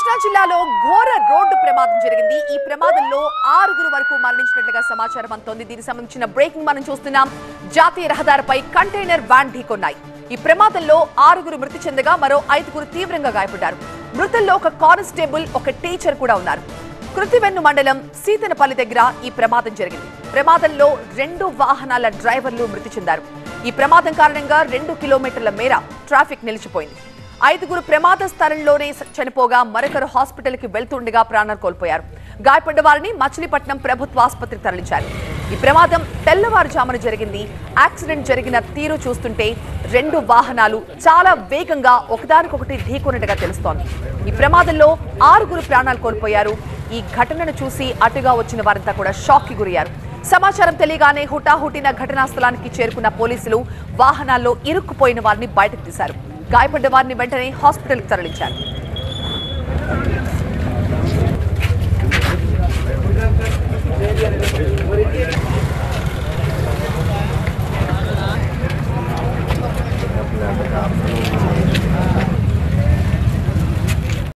కృష్ణా జిల్లాలో ఘోర రోడ్డు ప్రమాదం జరిగింది ఈ ప్రమాదంలో ఆరుగురు వరకు మరణించినట్లుగా సమాచారం అందుతోంది దీనికి సంబంధించిన బ్రేకింగ్ మనం చూస్తున్నాం జాతీయ రహదారిపై కంటైనర్ వ్యాన్ ఢీకొన్నాయి ఈ ప్రమాదంలో ఆరుగురు మృతి చెందగా మరో ఐదుగురు తీవ్రంగా గాయపడ్డారు మృతుల్లో ఒక కానిస్టేబుల్ ఒక టీచర్ కూడా ఉన్నారు కృతివెన్ను మండలం సీతనపల్లి దగ్గర ఈ ప్రమాదం జరిగింది ప్రమాదంలో రెండు వాహనాల డ్రైవర్లు మృతి చెందారు ఈ ప్రమాదం కారణంగా రెండు కిలోమీటర్ల మేర ట్రాఫిక్ నిలిచిపోయింది ఐదుగురు ప్రమాద స్థలంలోనే స- చనిపోగా మరొకరు హాస్పిటల్కి వెళ్తుండగా ప్రాణాలు కోల్పోయారు గాయపడ్డ వారిని మచిలీపట్నం ప్రభుత్వ ఆసుపత్రికి తరలించారు ఈ ప్రమాదం తెల్లవారుజామున జరిగింది యాక్సిడెంట్ జరిగిన తీరు చూస్తుంటే రెండు వాహనాలు చాలా వేగంగా ఒకదానికొకటి ఢీకొన్నట్టుగా తెలుస్తోంది ఈ ప్రమాదంలో ఆరుగురు ప్రాణాలు కోల్పోయారు ఈ ఘటనను చూసి అటుగా వచ్చిన వారంతా కూడా షాక్ కి గురయ్యారు సమాచారం తెలియగానే హుటాహుటిన ఘటనా స్థలానికి చేరుకున్న పోలీసులు వాహనాల్లో ఇరుక్కుపోయిన వారిని బయటకు తీశారు గాయపడ్డ వారిని వెంటనే హాస్పిటల్కి తరలించారు